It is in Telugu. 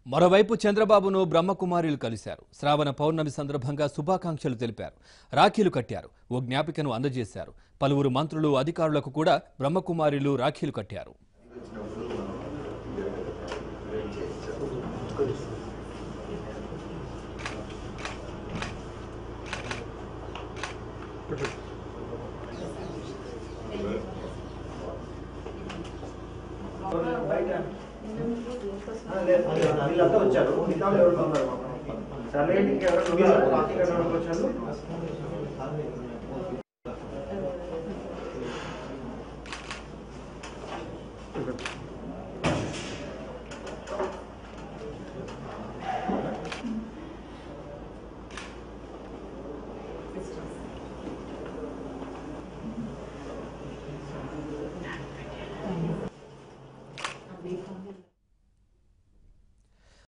మరోవైపు చంద్రబాబును బ్రహ్మకుమారిలు కలిశారు శ్రావణ పౌర్ణమి సందర్భంగా శుభాకాంక్షలు తెలిపారు రాఖీలు కట్టారు ఓ జ్ఞాపికను అందజేశారు పలువురు మంత్రులు అధికారులకు కూడా బ్రహ్మకుమారిలు రాఖీలు కట్టారు వీళ్ళంతా వచ్చారు మిగతా వాళ్ళు ఎవరు ఉన్నారు సర్లే ఇంటికి ఎవరు ఉన్నారు? పార్టీకి ఎవరు వచ్చారు